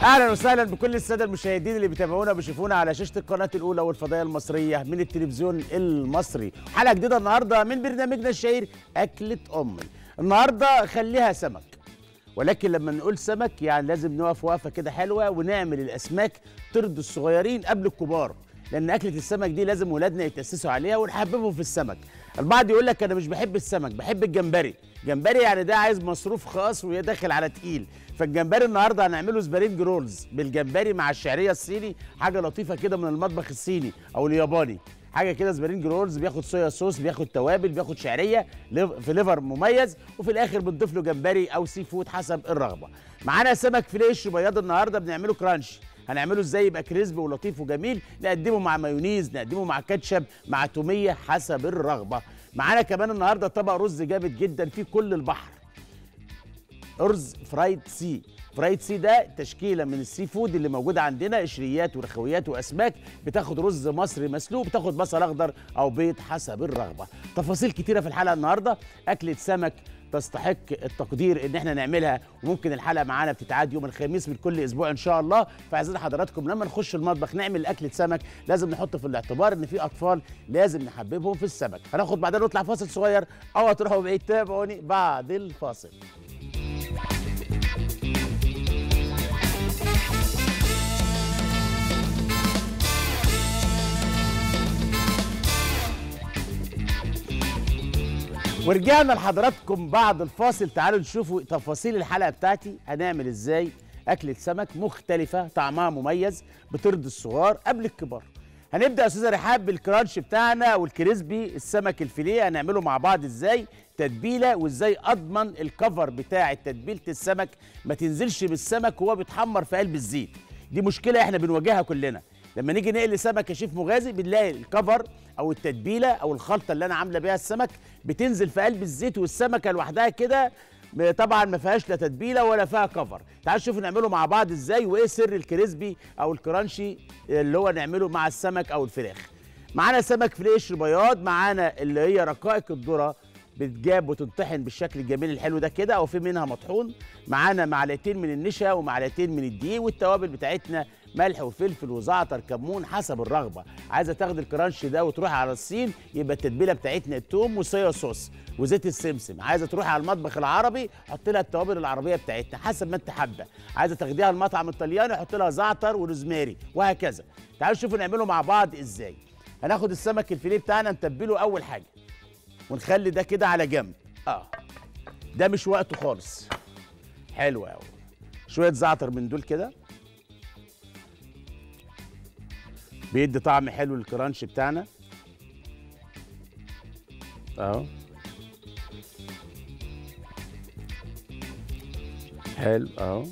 اهلا وسهلا بكل الساده المشاهدين اللي بيتابعونا وبيشوفونا على شاشه القناه الاولى والفضائيه المصريه من التلفزيون المصري حلقه جديده النهارده من برنامجنا الشهير اكله امي النهارده خليها سمك ولكن لما نقول سمك يعني لازم نقف وقفه كده حلوه ونعمل الاسماك ترضي الصغيرين قبل الكبار لان اكله السمك دي لازم ولادنا يتاسسوا عليها ونحببهم في السمك البعض يقول لك انا مش بحب السمك بحب الجمبري جمبري يعني ده عايز مصروف خاص ويدخل على تقيل فالجمبري النهارده هنعمله سبارينج رولز بالجمبري مع الشعريه الصيني حاجه لطيفه كده من المطبخ الصيني او الياباني حاجه كده سبارينج رولز بياخد صويا صوص بياخد توابل بياخد شعريه ليف- في ليفر مميز وفي الاخر بنضيف له جمبري او سي فود حسب الرغبه معانا سمك فيليش بياض النهارده بنعمله كرانش هنعمله ازاي يبقى كريسبي ولطيف وجميل نقدمه مع مايونيز نقدمه مع كاتشب مع توميه حسب الرغبه معانا كمان النهارده طبق رز جامد جدا فيه كل البحر ارز فرايد سي فرايد سي ده تشكيله من السي فود اللي موجوده عندنا قشريات ورخويات واسماك بتاخد رز مصري مسلوق بتاخد بصل اخضر او بيض حسب الرغبه تفاصيل كتيره في الحلقه النهارده اكله سمك تستحق التقدير ان احنا نعملها وممكن الحلقه معانا بتتعاد يوم الخميس من كل اسبوع ان شاء الله فعايزين حضراتكم لما نخش المطبخ نعمل اكله سمك لازم نحط في الاعتبار ان في اطفال لازم نحببهم في السمك هناخد بعدين نطلع فاصل صغير او هتروحوا بعيد تابعوني بعد الفاصل ورجعنا لحضراتكم بعد الفاصل تعالوا نشوفوا تفاصيل الحلقه بتاعتي هنعمل ازاي اكله سمك مختلفه طعمها مميز بترضي الصغار قبل الكبار هنبدا يا استاذه رحاب بالكرانش بتاعنا والكريسبي السمك الفيليه هنعمله مع بعض ازاي تتبيله وازاي اضمن الكفر بتاع تتبيله السمك ما تنزلش بالسمك وهو بيتحمر في قلب الزيت دي مشكله احنا بنواجهها كلنا لما نيجي نقلي سمك يا شيف مغازي بنلاقي الكفر او التتبيله او الخلطه اللي انا عامله بيها السمك بتنزل في قلب الزيت والسمكه لوحدها كده م- طبعا ما فيهاش لا تتبيله ولا فيها كفر تعالوا نشوف نعمله مع بعض ازاي وايه سر الكريسبي او الكرانشي اللي هو نعمله مع السمك او الفراخ معانا سمك فيليه قشر بياض معانا اللي هي رقائق الذره بتجاب وتنطحن بالشكل الجميل الحلو ده كده او في منها مطحون معانا معلقتين من النشا ومعلقتين من الدقيق والتوابل بتاعتنا ملح وفلفل وزعتر كمون حسب الرغبه عايزه تاخد الكرانش ده وتروح على الصين يبقى التتبيله بتاعتنا التوم وصويا صوص وزيت السمسم عايزه تروح على المطبخ العربي حط لها التوابل العربيه بتاعتنا حسب ما انت حابه عايزه تاخديها المطعم الطلياني حط لها زعتر وروزماري وهكذا تعالوا نشوفوا نعمله مع بعض ازاي هناخد السمك الفيليه بتاعنا نتبله اول حاجه ونخلي ده كده على جنب اه ده مش وقته خالص حلو قوي شويه زعتر من دول كده بيدي طعم حلو للكرانش بتاعنا اهو حلو اهو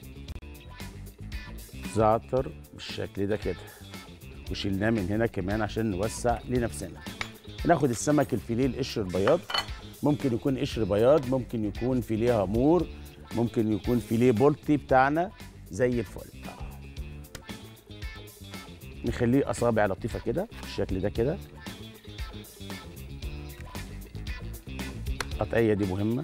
زعتر بالشكل ده كده وشيلناه من هنا كمان عشان نوسع لنفسنا ناخد السمك الفيليه القشر البياض ممكن يكون قشر بياض ممكن يكون فيليه هامور ممكن يكون فيليه بولتي بتاعنا زي الفل آه. نخليه اصابع لطيفه كده بالشكل ده كده القطعيه دي مهمه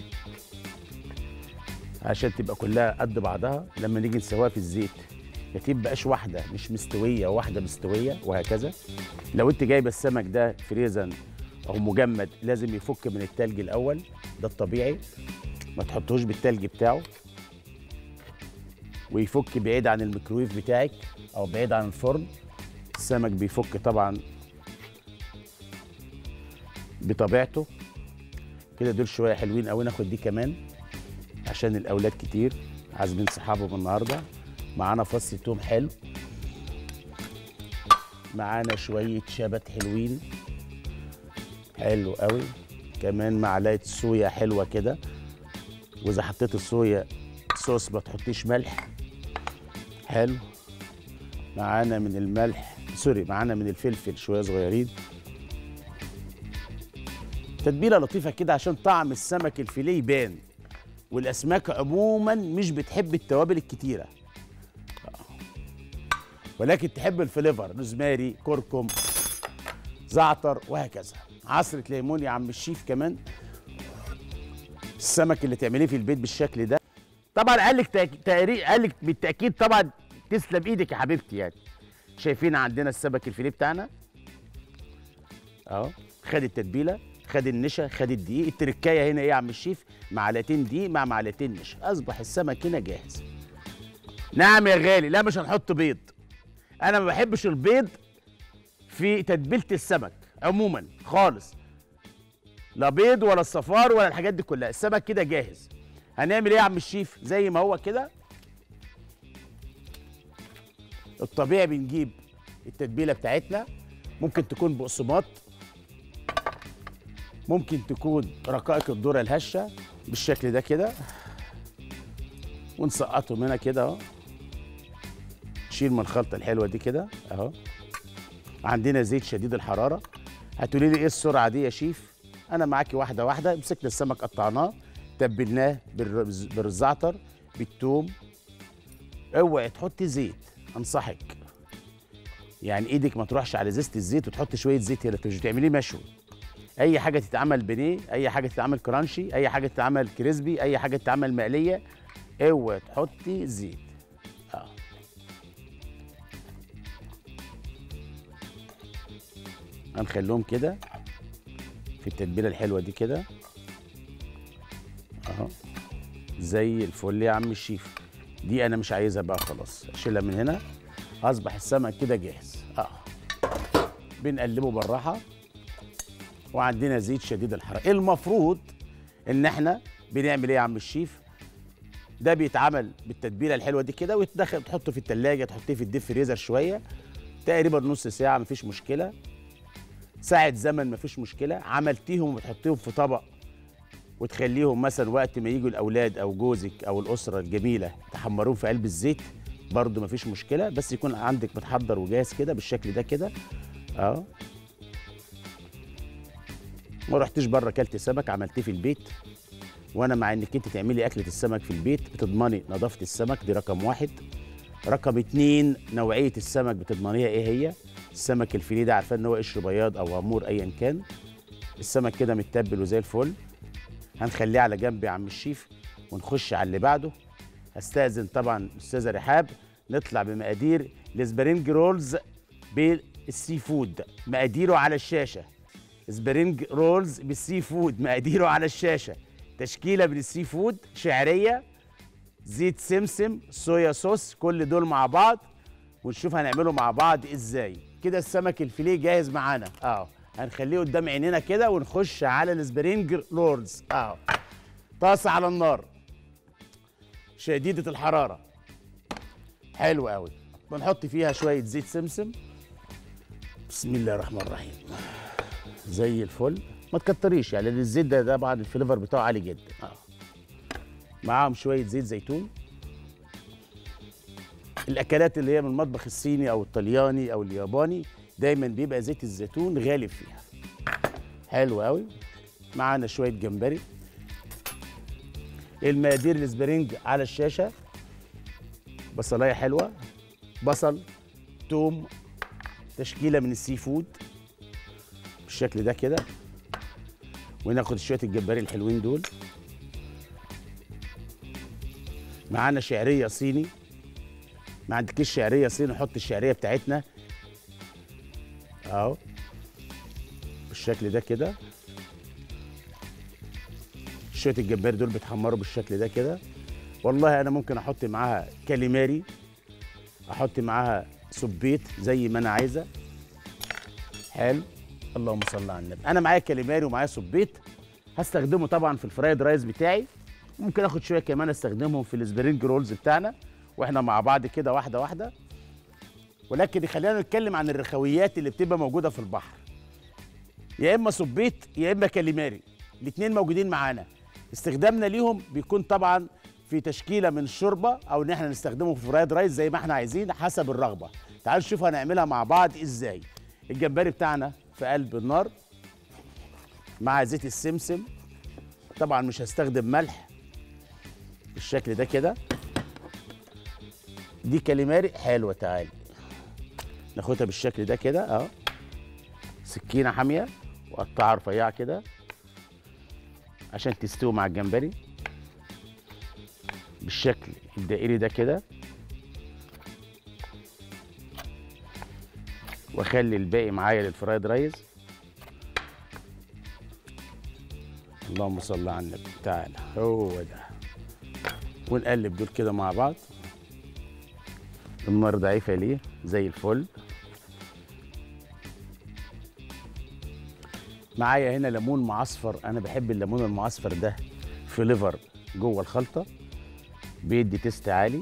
عشان تبقى كلها قد بعضها لما نيجي نسويها في الزيت ما تبقاش واحده مش مستويه وواحده مستويه وهكذا لو انت جايبه السمك ده فريزن او مجمد لازم يفك من التلج الاول ده الطبيعي ما تحطوش بالتلج بتاعه ويفك بعيد عن الميكرويف بتاعك او بعيد عن الفرن السمك بيفك طبعا بطبيعته كده دول شويه حلوين قوي ناخد دي كمان عشان الاولاد كتير عازمين صحابهم النهارده معانا فص توم حلو معانا شويه شبت حلوين حلو قوي كمان معلقه صويا حلوه كده واذا حطيت الصويا صوص ما تحطيش ملح حلو معانا من الملح سوري معانا من الفلفل شويه صغيرين تتبيله لطيفه كده عشان طعم السمك الفيليه يبان والاسماك عموما مش بتحب التوابل الكتيره ولكن تحب الفليفر روزماري كركم زعتر وهكذا عصرة ليمون يا عم الشيف كمان السمك اللي تعمليه في البيت بالشكل ده طبعا قال لك تأك- تقري- قال لك بالتاكيد طبعا تسلم ايدك يا حبيبتي يعني شايفين عندنا السمك الفيليه بتاعنا اهو خد التتبيله خد النشا خد الدقيق التركايه هنا ايه يا عم الشيف معلقتين دقيق مع معلقتين نشا اصبح السمك هنا جاهز نعم يا غالي لا مش هنحط بيض انا ما بحبش البيض في تتبيله السمك عموما خالص لا بيض ولا الصفار ولا الحاجات دي كلها السمك كده جاهز هنعمل ايه يا عم الشيف زي ما هو كده الطبيعي بنجيب التتبيله بتاعتنا ممكن تكون بقسماط ممكن تكون رقائق الذره الهشه بالشكل ده كده ونسقطهم هنا كده اهو نشيل من الخلطه الحلوه دي كده اهو عندنا زيت شديد الحراره هتقولي لي ايه السرعه دي يا شيف انا معاكي واحده واحده مسكنا السمك قطعناه تبلناه بالرز- بالزعتر بالثوم اوعي تحطي زيت انصحك يعني ايدك ما تروحش على زيت الزيت وتحط شويه زيت هنا انت مش بتعمليه مشوي اي حاجه تتعمل بانيه اي حاجه تتعمل كرانشي اي حاجه تتعمل كريسبي اي حاجه تتعمل مقليه اوعي تحطي زيت اه هنخليهم كده في التتبيله الحلوه دي كده اهو زي الفل يا عم الشيف دي انا مش عايزها بقى خلاص اشيلها من هنا اصبح السمك كده جاهز اه بنقلبه بالراحه وعندنا زيت شديد الحراره المفروض ان احنا بنعمل ايه يا عم الشيف ده بيتعمل بالتتبيله الحلوه دي كده ويتدخل تحطه في التلاجة تحطيه في الديب فريزر شويه تقريبا نص ساعه مفيش مشكله ساعه زمن مفيش مشكله عملتيهم وتحطيهم في طبق وتخليهم مثلا وقت ما يجوا الاولاد او جوزك او الاسره الجميله تحمروهم في قلب الزيت برضو مفيش مشكله بس يكون عندك متحضر وجاهز كده بالشكل ده كده اه ما رحتش بره اكلت سمك عملتيه في البيت وانا مع انك انت تعملي اكله السمك في البيت بتضمني نظافه السمك دي رقم واحد رقم اتنين نوعيه السمك بتضمنيها ايه هي السمك الفيليه ده عارفاه ان هو قشر بياض او غمور ايا كان السمك كده متبل وزي الفل هنخليه على جنب يا عم الشيف ونخش على اللي بعده هستأذن طبعا استاذه رحاب نطلع بمقادير الاسبرينج رولز بالسي فود مقاديره على الشاشه سبرينج رولز بالسي فود مقاديره على الشاشه تشكيله من السي فود شعريه زيت سمسم صويا صوص كل دول مع بعض ونشوف هنعمله مع بعض ازاي كده السمك الفيليه جاهز معانا اه هنخليه قدام عينينا كده ونخش على السبرينج رولز اه طاسه على النار شديده الحراره حلو قوي بنحط فيها شويه زيت سمسم بسم الله الرحمن الرحيم زي الفل ما تكتريش يعني لان الزيت ده طبعا الفليفر بتاعه عالي جدا اه معاهم شويه زيت زيتون الاكلات اللي هي من المطبخ الصيني او الطلياني او الياباني دايما بيبقى زيت الزيتون غالب فيها حلو قوي معانا شويه جمبري المقادير الاسبرينج على الشاشه بصلايه حلوه بصل توم تشكيله من السي فود بالشكل ده كده وناخد شويه الجمبري الحلوين دول معانا شعريه صيني ما عندكيش شعريه صيني نحط الشعريه بتاعتنا اهو بالشكل ده كده شويه الجمبري دول بيتحمروا بالشكل ده كده والله انا ممكن احط معاها كاليماري احط معاها سبيت زي ما انا عايزه حلو اللهم صل على النبي انا معايا كاليماري ومعايا سبيت هستخدمه طبعا في الفرايد رايس بتاعي ممكن اخد شويه كمان استخدمهم في السبرينج رولز بتاعنا واحنا مع بعض كده واحده واحده ولكن خلينا نتكلم عن الرخويات اللي بتبقى موجوده في البحر يا اما سبيت يا اما كاليماري الاثنين موجودين معانا استخدامنا ليهم بيكون طبعا في تشكيله من الشوربه او ان احنا نستخدمه في فرايد رايس زي ما احنا عايزين حسب الرغبه تعالوا نشوف هنعملها مع بعض ازاي الجمبري بتاعنا في قلب النار مع زيت السمسم طبعا مش هستخدم ملح بالشكل ده كده دي كاليماري حلوه تعالي ناخدها بالشكل ده كده اهو سكينه حاميه وقطعها رفيعه كده عشان تستوي مع الجمبري بالشكل الدائري ده كده واخلي الباقي معايا للفرايد رايز اللهم صل على النبي تعالى هو ده ونقلب دول كده مع بعض النار ضعيفه ليه زي الفل معايا هنا ليمون معصفر انا بحب الليمون المعصفر ده في ليفر جوه الخلطه بيدي تيست عالي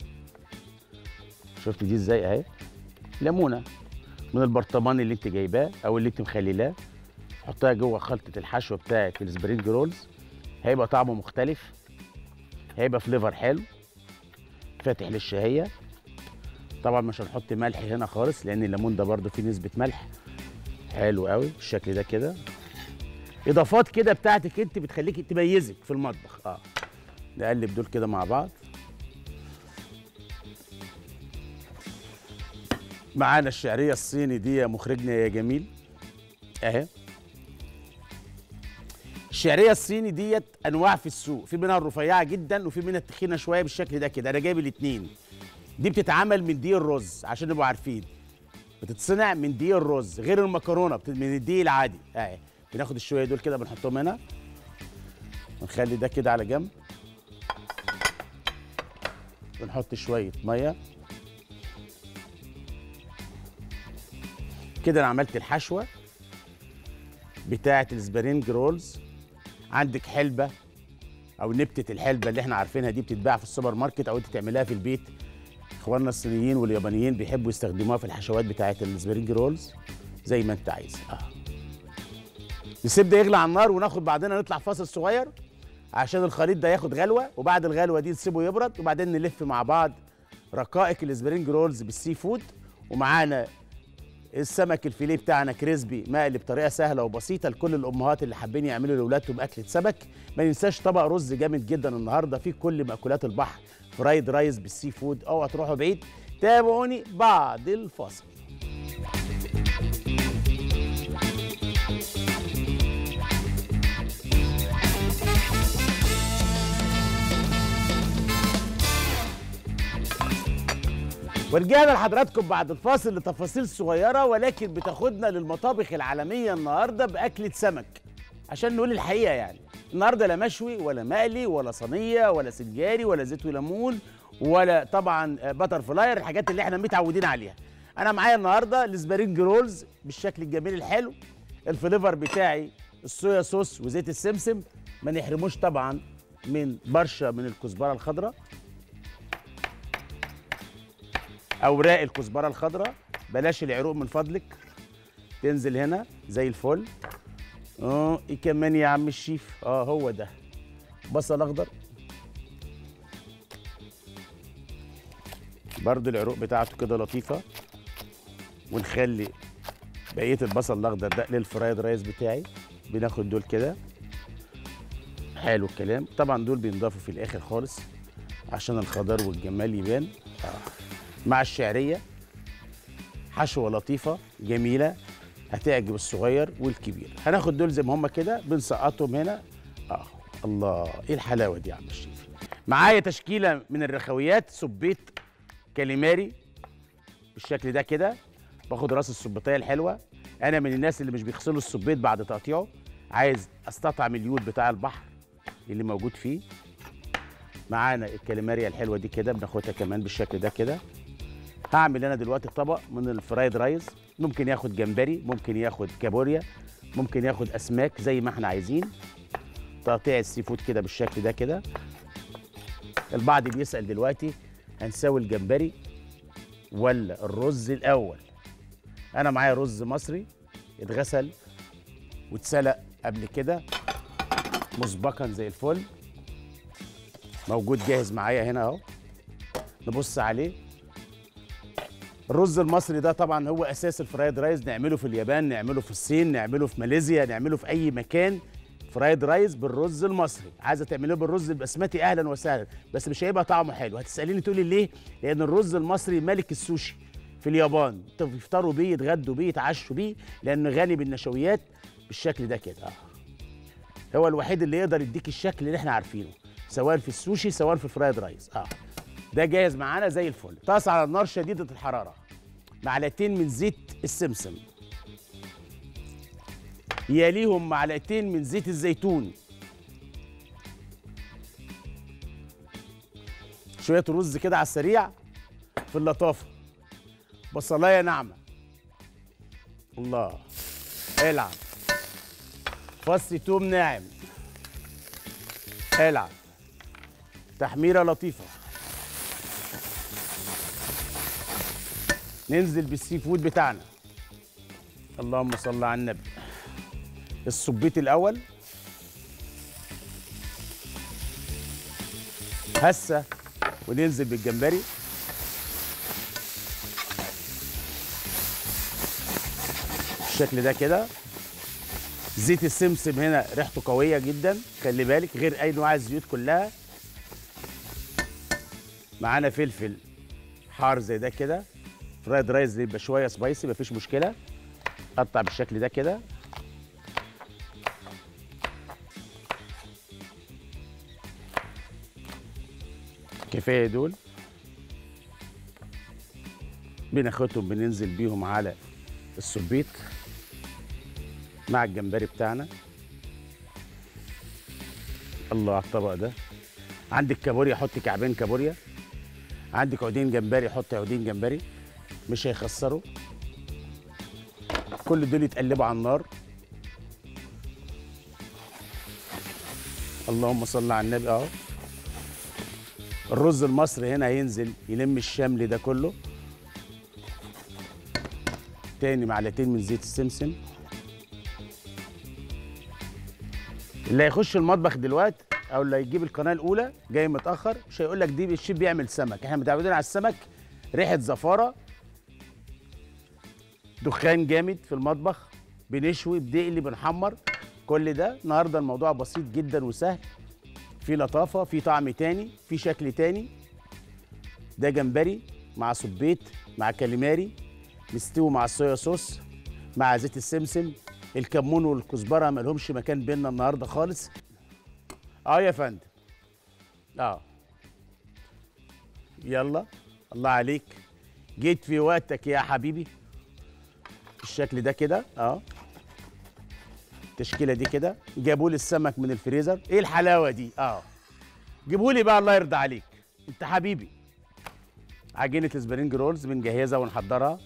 شفت دي ازاي اهي ليمونه من البرطمان اللي انت جايباه او اللي انت مخللاه حطها جوه خلطه الحشو بتاعه السبرينج رولز هيبقى طعمه مختلف هيبقى فليفر حلو فاتح للشهيه طبعا مش هنحط ملح هنا خالص لان الليمون ده برده فيه نسبه ملح حلو قوي بالشكل ده كده اضافات كده بتاعتك انت بتخليك تميزك في المطبخ اه نقلب دول كده مع بعض معانا الشعريه الصيني دي يا مخرجنا يا جميل اهي الشعريه الصيني ديت انواع في السوق في منها الرفيعه جدا وفي منها التخينه شويه بالشكل ده كده انا جايب الاثنين دي بتتعمل من دقيق الرز عشان نبقوا عارفين بتتصنع من دقيق الرز غير المكرونه بت- من الدقيق العادي اهي بناخد الشويه دول كده بنحطهم هنا ونخلي ده كده على جنب بنحط شويه ميه كده انا عملت الحشوه بتاعه السبرينج رولز عندك حلبه او نبته الحلبه اللي احنا عارفينها دي بتتباع في السوبر ماركت او انت تعملها في البيت اخواننا الصينيين واليابانيين بيحبوا يستخدموها في الحشوات بتاعه السبرينج رولز زي ما انت عايز اه نسيب ده يغلي على النار وناخد بعدين نطلع فاصل صغير عشان الخليط ده ياخد غلوه وبعد الغلوه دي نسيبه يبرد وبعدين نلف مع بعض رقائق السبرينج رولز بالسي فود ومعانا السمك الفيليه بتاعنا كريسبي مقلي بطريقه سهله وبسيطه لكل الامهات اللي حابين يعملوا لاولادهم اكله سمك ما ننساش طبق رز جامد جدا النهارده فيه كل مأكولات البحر فرايد رايز بالسي فود اوعى تروحوا بعيد تابعوني بعد الفاصل ورجعنا لحضراتكم بعد الفاصل لتفاصيل صغيره ولكن بتاخدنا للمطابخ العالميه النهارده باكله سمك عشان نقول الحقيقه يعني النهارده لا مشوي ولا مقلي ولا صينيه ولا سنجاري ولا زيت وليمون ولا طبعا باتر فلاير الحاجات اللي احنا متعودين عليها انا معايا النهارده السبرينج رولز بالشكل الجميل الحلو الفليفر بتاعي الصويا صوص وزيت السمسم ما نحرموش طبعا من برشه من الكزبره الخضراء اوراق الكزبره الخضراء بلاش العروق من فضلك تنزل هنا زي الفل اه ايه كمان يا عم الشيف اه هو ده بصل اخضر برضو العروق بتاعته كده لطيفه ونخلي بقيه البصل الاخضر ده للفرايد رايس بتاعي بناخد دول كده حلو الكلام طبعا دول بينضافوا في الاخر خالص عشان الخضار والجمال يبان مع الشعريه حشوه لطيفه جميله هتعجب الصغير والكبير هناخد دول زي ما هم كده بنسقطهم هنا اه الله ايه الحلاوه دي يا عم الشيف معايا تشكيله من الرخويات سبيت كاليماري بالشكل ده كده باخد راس السبيطيه الحلوه انا من الناس اللي مش بيغسلوا السبيط بعد تقطيعه عايز استطعم اليود بتاع البحر اللي موجود فيه معانا الكاليماريا الحلوه دي كده بناخدها كمان بالشكل ده كده هعمل انا دلوقتي طبق من الفرايد رايز ممكن ياخد جمبري ممكن ياخد كابوريا ممكن ياخد اسماك زي ما احنا عايزين تقطيع السي فود كده بالشكل ده كده البعض بيسال دلوقتي هنسوي الجمبري ولا الرز الاول انا معايا رز مصري اتغسل واتسلق قبل كده مسبقا زي الفل موجود جاهز معايا هنا اهو نبص عليه الرز المصري ده طبعا هو اساس الفرايد رايز نعمله في اليابان نعمله في الصين نعمله في ماليزيا نعمله في اي مكان فرايد رايز بالرز المصري عايزه تعمليه بالرز البسمتي اهلا وسهلا بس مش هيبقى طعمه حلو هتساليني تقولي ليه لان الرز المصري ملك السوشي في اليابان يفطروا بيه يتغدوا بيه يتعشوا بيه لانه غني بالنشويات بالشكل ده كده آه. هو الوحيد اللي يقدر يديك الشكل اللي احنا عارفينه سواء في السوشي سواء في الفرايد رايس اه ده جاهز معانا زي الفل طاسه على النار شديده الحراره معلقتين من زيت السمسم يليهم معلقتين من زيت الزيتون شويه رز كده على السريع في اللطافه بصلايه ناعمه الله العب فص توم ناعم العب تحميره لطيفه ننزل بالسي فود بتاعنا اللهم صل على النبي الصبيت الاول هسه وننزل بالجمبري بالشكل ده كده زيت السمسم هنا ريحته قويه جدا خلي بالك غير اي انواع الزيوت كلها معانا فلفل حار زي ده كده فرايد رايز يبقى شويه سبايسي مفيش مشكله قطع بالشكل ده كده كفايه دول بناخدهم بننزل بيهم على السبيط مع الجمبري بتاعنا الله على الطبق ده عندك كابوريا حطي كعبين كابوريا عندك عودين جمبري حطي عودين جمبري مش هيخسروا كل دول يتقلبوا على النار اللهم صل على النبي اهو الرز المصري هنا هينزل يلم الشمل ده كله تاني معلقتين من زيت السمسم اللي هيخش المطبخ دلوقتي او اللي هيجيب القناه الاولى جاي متاخر مش هيقول لك دي الشيف بيعمل سمك احنا متعودين على السمك ريحه زفاره دخان جامد في المطبخ بنشوي بنقلي بنحمر كل ده النهارده الموضوع بسيط جدا وسهل في لطافه في طعم تاني في شكل تاني ده جمبري مع صبيت مع كاليماري مستوي مع الصويا صوص مع زيت السمسم الكمون والكزبره ما لهمش مكان بينا النهارده خالص اه يا فندم اه يلا الله عليك جيت في وقتك يا حبيبي بالشكل ده كده اه التشكيله دي كده جابوا لي السمك من الفريزر ايه الحلاوه دي اه جيبوا لي بقى الله يرضى عليك انت حبيبي عجينه السبرينج رولز بنجهزها ونحضرها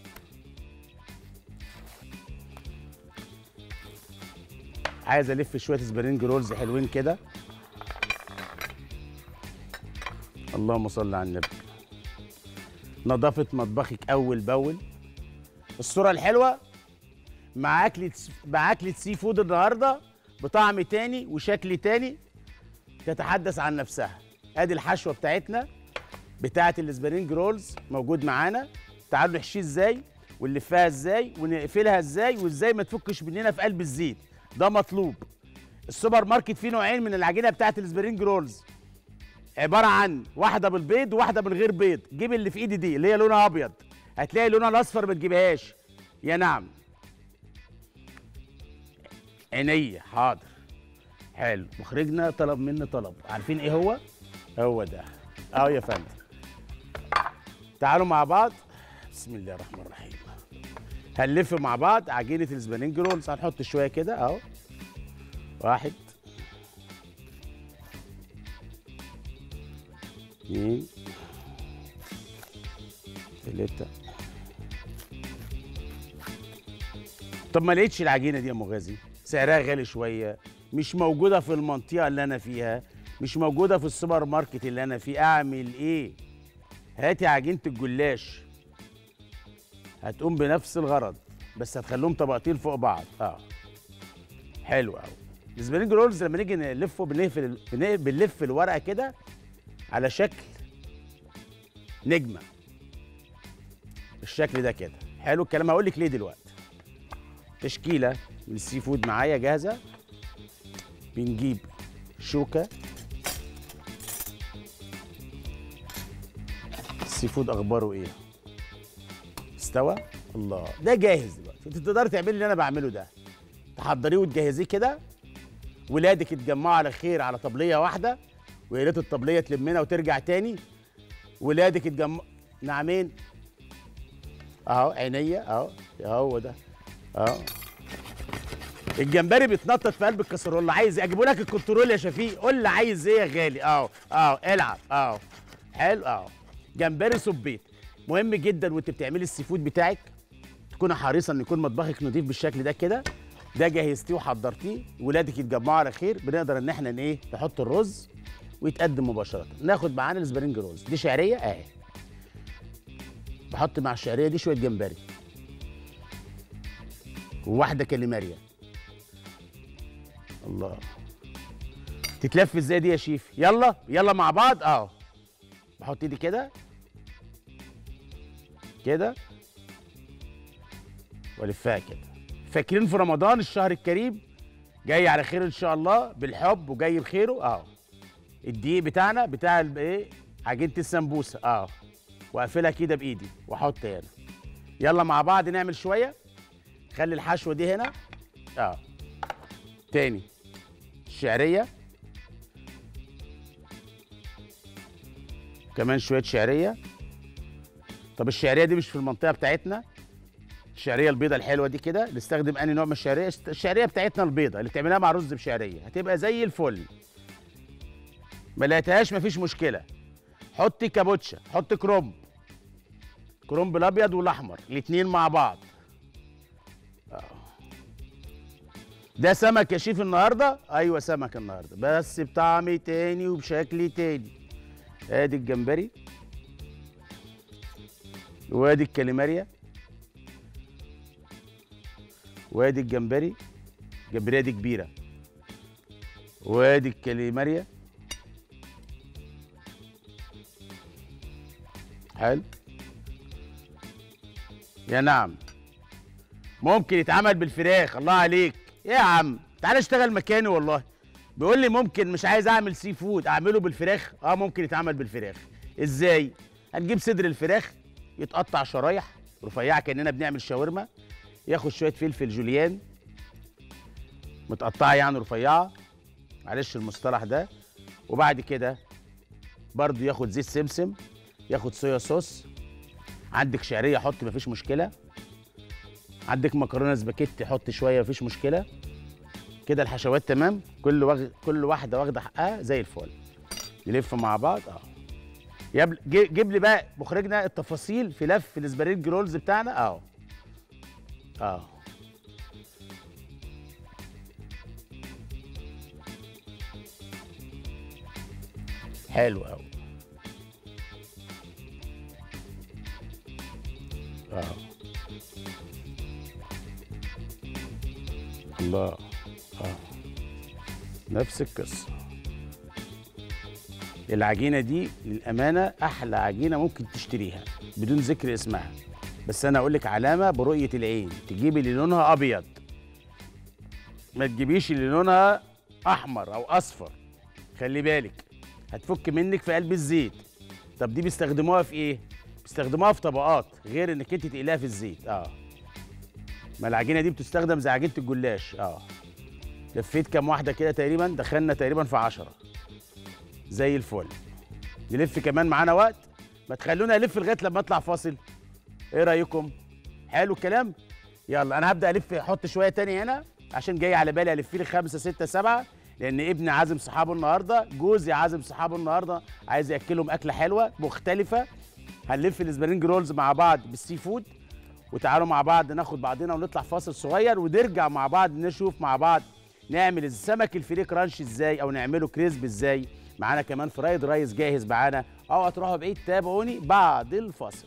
عايز الف شويه سبرينج رولز حلوين كده اللهم صل على النبي نظافه مطبخك اول باول الصوره الحلوه مع اكله مع اكله سي فود النهارده بطعم تاني وشكل تاني تتحدث عن نفسها ادي الحشوه بتاعتنا بتاعه السبرينج رولز موجود معانا تعالوا نحشيه ازاي ونلفها ازاي ونقفلها ازاي وازاي ما تفكش مننا في قلب الزيت ده مطلوب السوبر ماركت فيه نوعين من العجينه بتاعه السبرينج رولز عباره عن واحده بالبيض وواحده من غير بيض جيب اللي في ايدي دي اللي هي لونها ابيض هتلاقي لونها الاصفر ما تجيبهاش يا نعم عينيا حاضر حلو مخرجنا طلب مني طلب عارفين ايه هو هو ده اهو يا فندم تعالوا مع بعض بسم الله الرحمن الرحيم هنلف مع بعض عجينه السبانينج رولز هنحط شويه كده اهو واحد اثنين ثلاثة طب ما لقيتش العجينة دي يا مغازي سعرها غالي شوية مش موجودة في المنطقة اللي أنا فيها مش موجودة في السوبر ماركت اللي أنا فيه أعمل إيه؟ هاتي عجينة الجلاش هتقوم بنفس الغرض بس هتخليهم طبقتين فوق بعض اه حلو قوي السبرينج رولز لما نيجي نلفه بنقفل بن- بنلف الورقه كده على شكل نجمه بالشكل ده كده حلو الكلام هقول لك ليه دلوقتي تشكيله من السي فود معايا جاهزه بنجيب شوكه السي فود اخباره ايه استوى الله ده جاهز دلوقتي انت تقدري تعملي اللي انا بعمله ده تحضريه وتجهزيه كده ولادك يتجمعوا على خير على طبليه واحده ويا ريت الطبليه تلمنا وترجع تاني ولادك يتجمع نعمين اهو عينيا اهو هو ده اهو الجمبري بيتنطط في قلب الكسرولة عايز إيه؟ اجيبه لك الكنترول يا شفيق قول لي عايز ايه يا غالي اهو اهو العب اهو حلو اهو جمبري صبيت مهم جدا وانت بتعملي السي فود بتاعك تكوني حريصه ان يكون مطبخك نضيف بالشكل ده كده ده جهزتيه وحضرتيه ولادك يتجمعوا على خير بنقدر ان احنا ايه نحط الرز ويتقدم مباشره ناخد معانا السبرينج رولز دي شعريه اهي بحط مع الشعريه دي شويه جمبري وواحده كاليماريا الله تتلف ازاي دي يا شيف يلا يلا مع بعض اهو بحط ايدي كده كده والفها كده فاكرين في رمضان الشهر الكريم جاي على خير ان شاء الله بالحب وجاي بخيره اهو الدقيق بتاعنا بتاع ال- ايه عجينه السمبوسه اه واقفلها كده بايدي واحط هنا يلا مع بعض نعمل شويه خلي الحشوه دي هنا اه تاني الشعريه كمان شويه شعريه طب الشعريه دي مش في المنطقه بتاعتنا الشعريه البيضه الحلوه دي كده نستخدم انهي نوع من الشعريه الشعريه بتاعتنا البيضه اللي بتعملها مع رز بشعريه هتبقى زي الفل ما لقيتهاش مفيش مشكله حطي كابوتشا حطي كرومب كرومب الابيض والاحمر الاتنين مع بعض آه. ده سمك يا شيف النهارده ايوه سمك النهارده بس بطعم تاني وبشكل تاني ادي الجمبري وادي الكاليماريا وادي الجمبري الجمبريه دي كبيره وادي الكاليماريا حلو يا نعم ممكن يتعمل بالفراخ الله عليك ايه يا عم تعالى اشتغل مكاني والله بيقول لي ممكن مش عايز اعمل سي فود اعمله بالفراخ اه ممكن يتعمل بالفراخ ازاي هنجيب صدر الفراخ يتقطع شرايح رفيعه كاننا بنعمل شاورما ياخد شويه فلفل جوليان متقطعه يعني رفيعه معلش المصطلح ده وبعد كده برضو ياخد زيت سمسم ياخد صويا صوص عندك شعريه حط مفيش مشكله عندك مكرونه سباكيتي حط شويه مفيش مشكله كده الحشوات تمام كل وغ... كل واحده واخده حقها زي الفل نلف مع بعض اه يب... جي- جيب لي بقى مخرجنا التفاصيل في لف الاسبريج رولز بتاعنا اهو اه حلو قوي اه الله اه نفس القصه العجينه دي للامانه احلى عجينه ممكن تشتريها بدون ذكر اسمها بس انا اقول لك علامه برؤيه العين تجيبي اللي لونها ابيض ما تجيبيش اللي لونها احمر او اصفر خلي بالك هتفك منك في قلب الزيت طب دي بيستخدموها في ايه بيستخدموها في طبقات غير انك انت تقليها في الزيت اه ما العجينه دي بتستخدم زي عجينه الجلاش اه لفيت كام واحده كده تقريبا دخلنا تقريبا في عشرة زي الفل نلف كمان معانا وقت ما تخلونا نلف لغايه لما اطلع فاصل ايه رايكم حلو الكلام يلا انا هبدا الف احط شويه تاني هنا عشان جاي على بالي الف لي خمسه سته سبعه لان ابني عازم صحابه النهارده جوزي عازم صحابه النهارده عايز ياكلهم اكله حلوه مختلفه هنلف الاسبرينج رولز مع بعض بالسي فود وتعالوا مع بعض ناخد بعضنا ونطلع فاصل صغير ونرجع مع بعض نشوف مع بعض نعمل السمك الفيليه كرانش ازاي او نعمله كريسب ازاي معانا كمان فرايد رايس جاهز معانا او هتروحوا بعيد تابعوني بعد الفاصل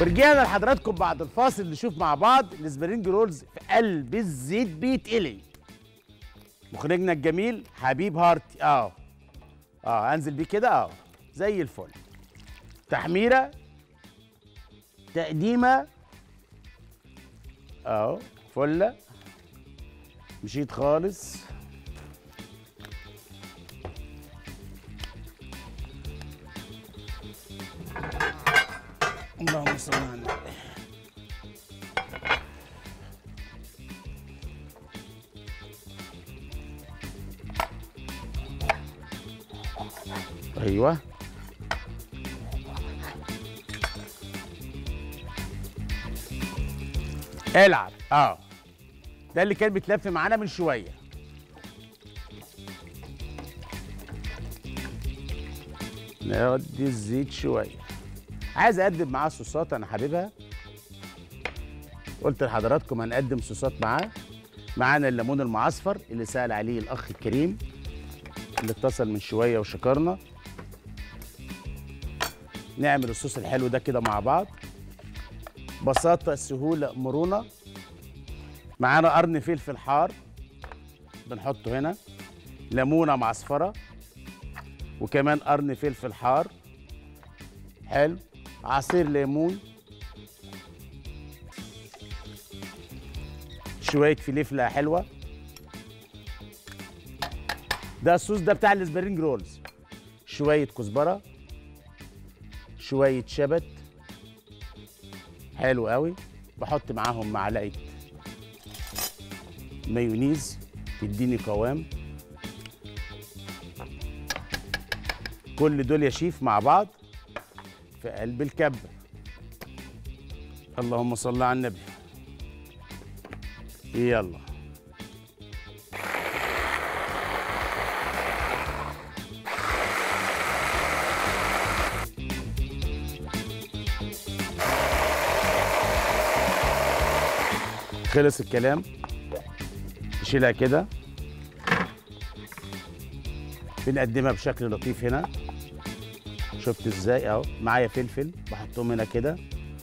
ورجعنا لحضراتكم بعد الفاصل نشوف مع بعض الاسبرينج رولز في قلب الزيت بيتقلي مخرجنا الجميل حبيب هارتي اه اه انزل بيه كده اه زي الفل تحميره تقديمه اهو فله مشيت خالص اللهم صل على النبي ايوه العب اه ده اللي كان بيتلف معانا من شويه نودي الزيت شويه عايز اقدم معاه صوصات انا حاببها قلت لحضراتكم هنقدم صوصات معاه معانا الليمون المعصفر اللي سأل عليه الاخ الكريم اللي اتصل من شويه وشكرنا نعمل الصوص الحلو ده كده مع بعض بساطه سهوله مرونه معانا قرن فلفل حار بنحطه هنا ليمونه معصفره وكمان قرن فلفل حار حلو عصير ليمون شويه فلفله حلوه ده الصوص ده بتاع الاسبرينج رولز شويه كزبره شويه شبت حلو قوي بحط معاهم معلقه مايونيز تديني قوام كل دول يا شيف مع بعض في قلب الكبة اللهم صل على النبي يلا خلص الكلام نشيلها كده بنقدمها بشكل لطيف هنا شفت ازاي اهو معايا فلفل بحطهم هنا كده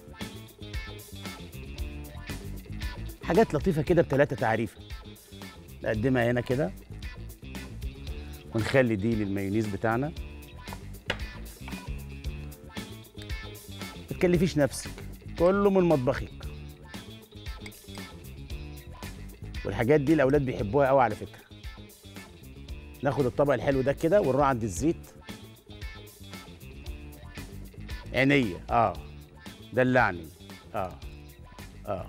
حاجات لطيفه كده بثلاثه تعريفه نقدمها هنا كده ونخلي دي للمايونيز بتاعنا ما تكلفيش نفسك كله من مطبخك والحاجات دي الاولاد بيحبوها قوي على فكره ناخد الطبق الحلو ده كده ونروح عند الزيت عينيا اه دلعني اه اه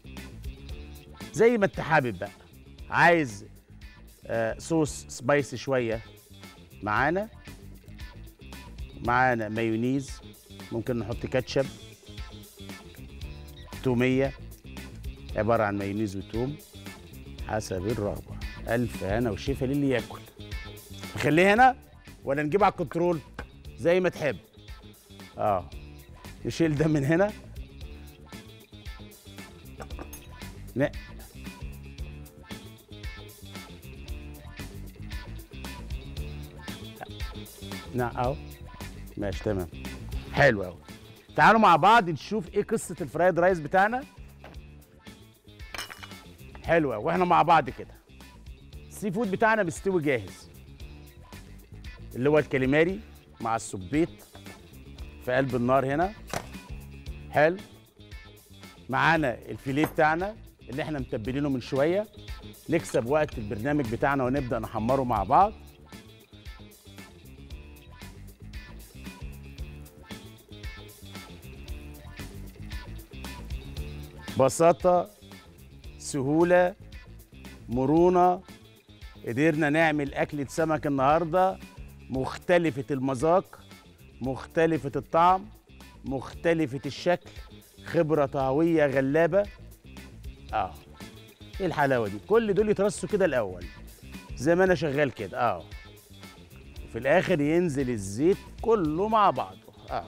زي ما انت حابب بقى عايز آه صوص سبايسي شويه معانا معانا مايونيز ممكن نحط كاتشب توميه عباره عن مايونيز وتوم حسب الرغبه الف هنا وشفا للي ياكل نخليه هنا ولا نجيب على الكنترول زي ما تحب اه نشيل ده من هنا لا نعم اهو ماشي تمام حلو قوي تعالوا مع بعض نشوف ايه قصه الفرايد رايس بتاعنا حلو قوي واحنا مع بعض كده السي فود بتاعنا مستوي جاهز اللي هو الكاليماري مع السبيط في قلب النار هنا حلو معانا الفيليه بتاعنا اللي احنا متبلينه من شويه نكسب وقت البرنامج بتاعنا ونبدا نحمره مع بعض بساطه سهوله مرونه قدرنا نعمل اكله سمك النهارده مختلفه المذاق مختلفة الطعم مختلفة الشكل خبرة طهوية غلابة اه ايه الحلاوة دي كل دول يترصوا كده الأول زي ما أنا شغال كده اه وفي الآخر ينزل الزيت كله مع بعضه اه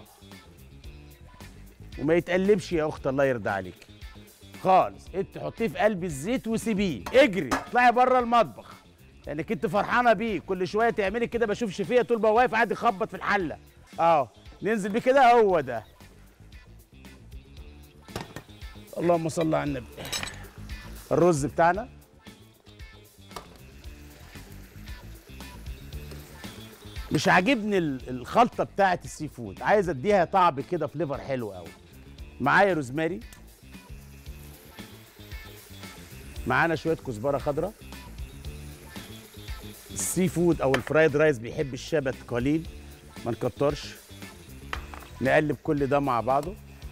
وما يتقلبش يا أخت الله يرضى عليك خالص انت حطيه في قلب الزيت وسيبيه اجري اطلعي بره المطبخ لانك انت فرحانه بيه كل شويه تعملي كده بشوف شفيه طول ما واقف قاعد يخبط في الحله اه ننزل بيه كده هو ده اللهم صل على النبي الرز بتاعنا مش عاجبني ال- الخلطه بتاعه السي فود عايز اديها طعم كده فليفر حلو قوي معايا روزماري معانا شويه كزبره خضراء السي فود او الفرايد رايس بيحب الشبت قليل ما نكترش نقلب كل ده مع بعضه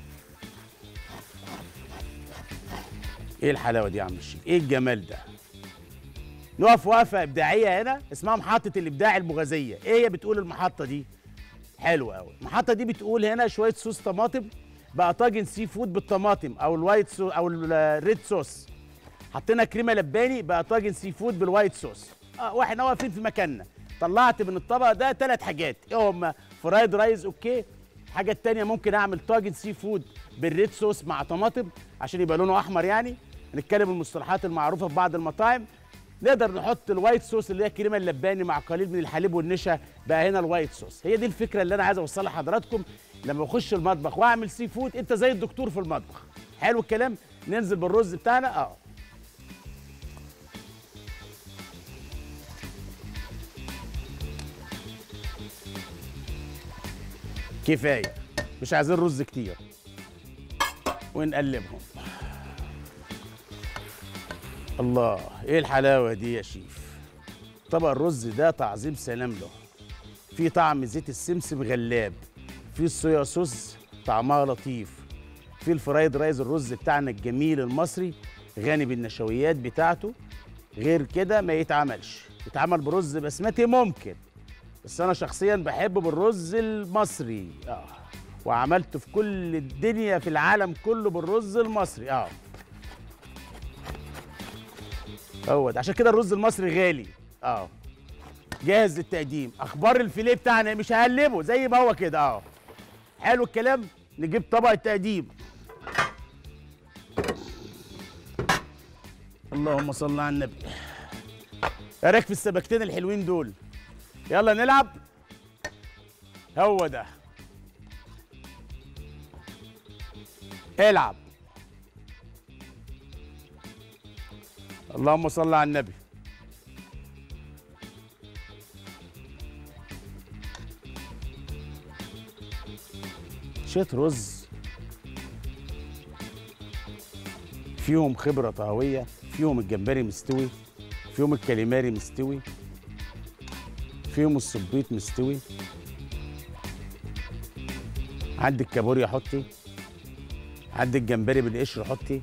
ايه الحلاوه دي يا عم الشيخ ايه الجمال ده نقف وقفه ابداعيه هنا اسمها محطه الابداع المغازيه ايه هي بتقول المحطه دي حلوه قوي المحطه دي بتقول هنا شويه صوص طماطم بقى طاجن سي فود بالطماطم او الوايت صوص او الريد صوص حطينا كريمه لباني بقى طاجن سي فود بالوايت صوص اه واحنا واقفين في مكاننا طلعت من الطبق ده ثلاث حاجات ايه هم فرايد رايز اوكي الحاجه التانية ممكن اعمل طاجن سي فود بالريد صوص مع طماطم عشان يبقى لونه احمر يعني نتكلم المصطلحات المعروفه في بعض المطاعم نقدر نحط الوايت صوص اللي هي الكريمه اللباني مع قليل من الحليب والنشا بقى هنا الوايت صوص هي دي الفكره اللي انا عايز اوصلها لحضراتكم لما بخش المطبخ واعمل سي فود انت زي الدكتور في المطبخ حلو الكلام ننزل بالرز بتاعنا اه كفايه مش عايزين رز كتير ونقلبهم الله ايه الحلاوه دي يا شيف طبق الرز ده تعظيم سلام له في طعم زيت السمسم غلاب في الصويا صوص طعمها لطيف في الفرايد رايز الرز بتاعنا الجميل المصري غني بالنشويات بتاعته غير كده ما يتعملش يتعمل برز بسمتي ممكن بس انا شخصيا بحبه بالرز المصري اه وعملته في كل الدنيا في العالم كله بالرز المصري اه هو ده عشان كده الرز المصري غالي اه جاهز للتقديم اخبار الفيليه بتاعنا مش هقلبه زي ما هو كده اه حلو الكلام نجيب طبق التقديم اللهم صل على النبي ايه رايك في السمكتين الحلوين دول يلا نلعب هو ده العب اللهم صل على النبي شويه رز فيهم خبره طهويه فيهم الجمبري مستوي فيهم الكاليماري مستوي فيهم الصبيط مستوي عندك كابوريا حطي عندك جمبري بالقشر حطي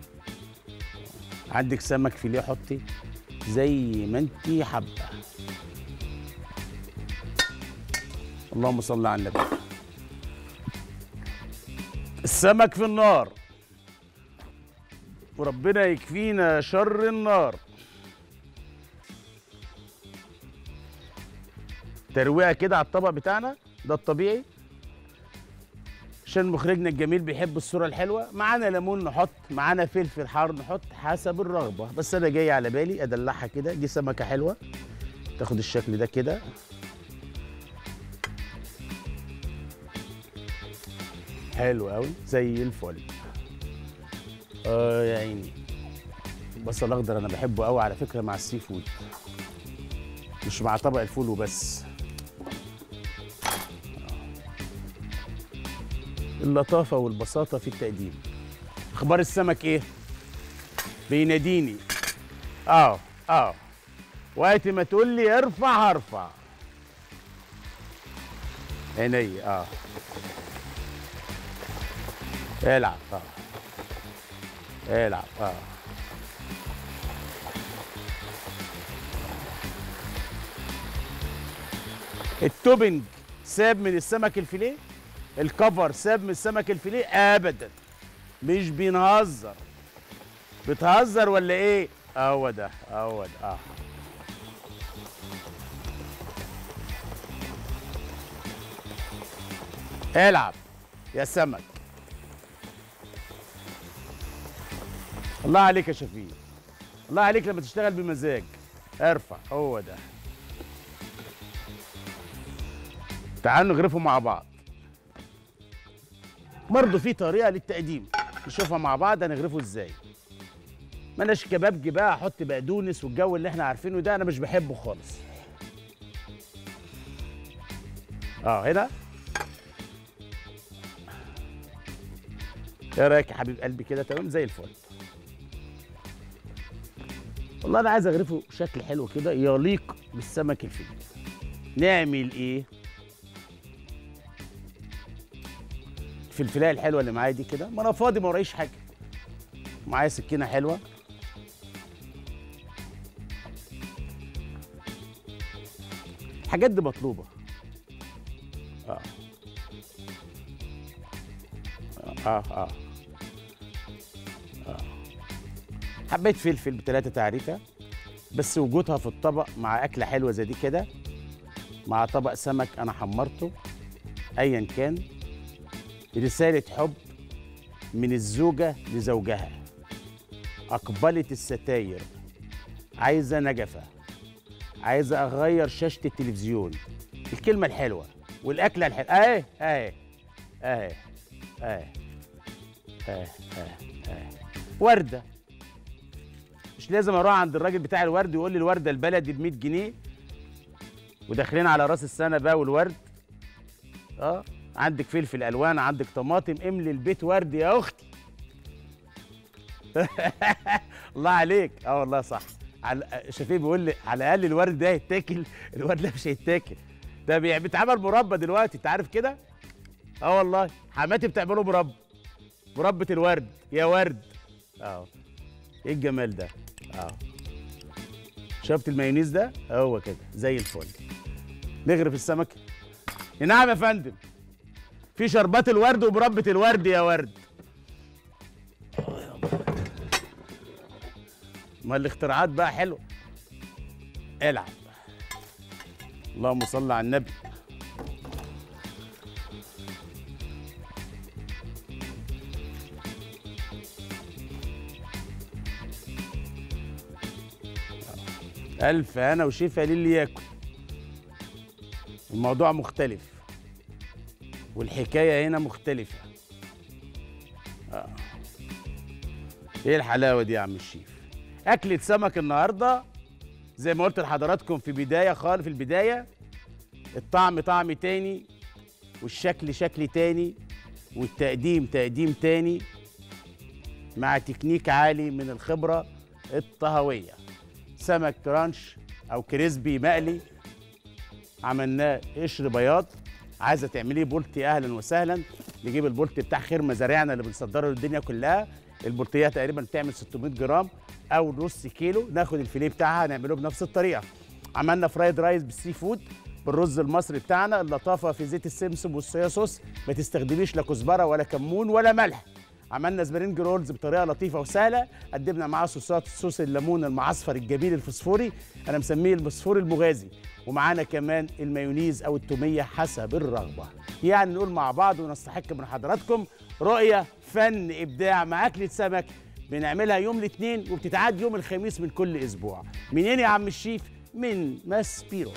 عندك سمك فيليه حطي زي ما انت حابه اللهم صل على النبي السمك في النار وربنا يكفينا شر النار ترويقه كده على الطبق بتاعنا ده الطبيعي عشان مخرجنا الجميل بيحب الصوره الحلوه معانا ليمون نحط معانا فلفل حار نحط حسب الرغبه بس انا جاي على بالي ادلعها كده دي سمكه حلوه تاخد الشكل ده كده حلو قوي زي الفل اه يا عيني البصل الاخضر انا بحبه قوي على فكره مع السي فود مش مع طبق الفول وبس اللطافة والبساطة في التقديم أخبار السمك إيه؟ بيناديني آه آه وقت ما تقول لي ارفع هرفع عيني آه العب آه العب آه التوبنج ساب من السمك الفيليه الكفر ساب من السمك الفيليه ابدا مش بنهزر بتهزر ولا ايه اهو ده اهو ده اه العب يا سمك الله عليك يا شفيق الله عليك لما تشتغل بمزاج ارفع هو ده تعالوا نغرفه مع بعض برضه في طريقه للتقديم نشوفها مع بعض هنغرفه ازاي مالناش كبابجي بقى احط بقدونس والجو اللي احنا عارفينه ده انا مش بحبه خالص اه هنا ايه رايك يا حبيب قلبي كده تمام زي الفل والله انا عايز اغرفه شكل حلو كده يليق بالسمك الفيليه نعمل ايه الفلفلايه الحلوه اللي معايا دي كده ما انا فاضي ما ورايش حاجه معايا سكينه حلوه الحاجات دي مطلوبه اه اه اه, آه. حبيت فلفل بثلاثة تعريفة بس وجودها في الطبق مع أكلة حلوة زي دي كده مع طبق سمك أنا حمرته أيا كان رسالة حب من الزوجة لزوجها أقبلت الستاير عايزة نجفة عايزة أغير شاشة التلفزيون الكلمة الحلوة والأكلة الحلوة أهي أهي أهي أهي أهي أهي وردة مش لازم أروح عند الراجل بتاع الورد ويقول لي الوردة البلدي ب 100 جنيه وداخلين على راس السنة بقى والورد اه عندك فلفل الوان عندك طماطم املي البيت ورد يا اختي الله عليك اه والله صح على شفيق بيقول لي على الاقل الورد ده هيتاكل الورد ده مش هيتاكل ده بي- بيتعمل مربى دلوقتي انت عارف كده اه والله حماتي بتعمله مربى مربى الورد يا ورد اه ايه الجمال ده اه شفت المايونيز ده هو كده زي الفل نغرف السمك نعم يا فندم في شربات الورد ومربة الورد يا ورد ما الاختراعات بقى حلوه العب اللهم صل على النبي ألف أنا وشفا للي ياكل الموضوع مختلف والحكاية هنا مختلفة آه. ايه الحلاوة دي يا عم الشيف أكلة سمك النهاردة زي ما قلت لحضراتكم في بداية خالص في البداية الطعم طعم تاني والشكل شكل تاني والتقديم تقديم تاني مع تكنيك عالي من الخبرة الطهوية سمك كرانش أو كريسبي مقلي عملناه قشر بياض عايزه تعمليه بولتي اهلا وسهلا نجيب البولتي بتاع خير مزارعنا اللي بنصدره للدنيا كلها البولتيه تقريبا بتعمل 600 جرام او نص كيلو ناخد الفيليه بتاعها نعمله بنفس الطريقه عملنا فرايد رايس بالسي فود بالرز المصري بتاعنا اللطافه في زيت السمسم والصويا صوص ما تستخدميش لا كزبره ولا كمون ولا ملح عملنا سبرينج رولز بطريقه لطيفه وسهله قدمنا معاه صوصات صوص الليمون المعصفر الجميل الفسفوري انا مسميه الفسفور المغازي ومعانا كمان المايونيز او التوميه حسب الرغبه يعني نقول مع بعض ونستحق من حضراتكم رؤيه فن ابداع مع اكله سمك بنعملها يوم الاثنين وبتتعاد يوم الخميس من كل اسبوع منين يا عم الشيف من ماسبيرو